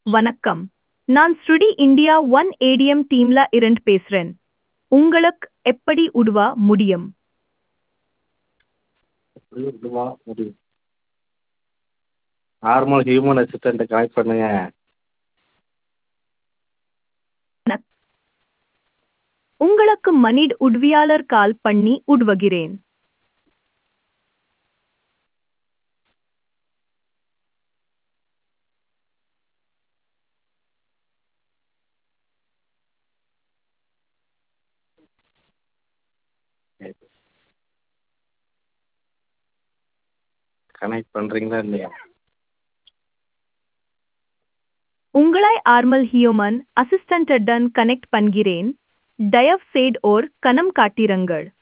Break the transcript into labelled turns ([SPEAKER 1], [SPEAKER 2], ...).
[SPEAKER 1] வணக்கம் நான் ஸ்ருடி இந்தியா ஒன் ஏடிஎம் டீம்ல இருந்து பேசுறேன் உங்களுக்கு எப்படி உதவ முடியும்
[SPEAKER 2] எப்படி உதவ முடியும் நார்மல் ஹியூமன் அசிஸ்டண்ட்டை கனெக்ட் பண்ணுங்க
[SPEAKER 1] உங்களுக்கு மனித உதவியாளர் கால் பண்ணி உதவுகிறேன்
[SPEAKER 2] கனெக்ட் பண்ணுறீங்களா இல்லையா
[SPEAKER 1] உங்களை ஆர்மல் ஹியூமன் அசிஸ்டண்ட்டுடன் கனெக்ட் பண்ணுகிறேன் தயவு செய்து ஓர் கணம் காட்டிருங்கள்